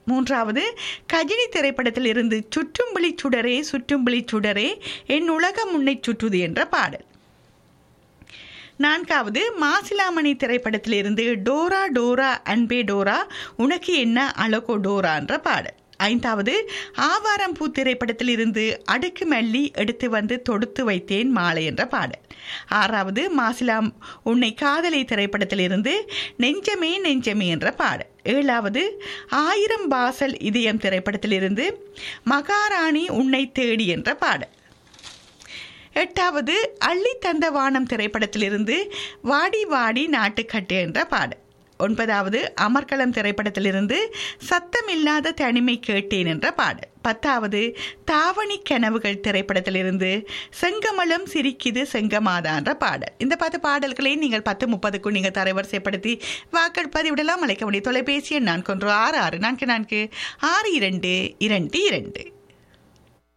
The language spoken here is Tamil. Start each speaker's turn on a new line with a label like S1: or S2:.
S1: மூன்றாவது கஜினி திரைப்படத்தில் இருந்து சுற்றும்புலி சுடரே சுற்றும்புலி சுடரே என் உலகம் உன்னை சுற்றுது என்ற பாடல் நான்காவது மாசிலாமணி திரைப்படத்திலிருந்து டோரா டோரா அன்பே டோரா உனக்கு என்ன அழகோ டோரா என்ற பாடல் ஐந்தாவது ஆவாரம்பூ திரைப்படத்தில் இருந்து அடுக்கு மல்லி எடுத்து வந்து தொடுத்து வைத்தேன் மாலை என்ற பாடல் ஆறாவது மாசிலாம் உன்னை காதலை திரைப்படத்திலிருந்து நெஞ்சமே நெஞ்சமே என்ற பாடல் ஏழாவது ஆயிரம் பாசல் இதயம் திரைப்படத்திலிருந்து மகாராணி உன்னை தேடி என்ற பாடல் எட்டாவது அள்ளி தந்த வானம் திரைப்படத்திலிருந்து வாடி வாடி நாட்டுக்கட்டு என்ற பாடல் ஒன்பதாவது அமர்கலம் திரைப்படத்திலிருந்து சத்தமில்லாத தனிமை கேட்டேன் என்ற பாடல் பத்தாவது தாவணி கனவுகள் திரைப்படத்திலிருந்து செங்கமலம் சிரிக்குது செங்கமாதா என்ற பாடல் இந்த பத்து பாடல்களை நீங்கள் பத்து முப்பதுக்கும் நீங்கள் தரவரிசைப்படுத்தி வாக்கள் பதிவிடலாம் அழைக்க முடியும் தொலைபேசி எண் நான்கு ஒன்று ஆறு ஆறு நான்கு நான்கு ஆறு இரண்டு இரண்டு இரண்டு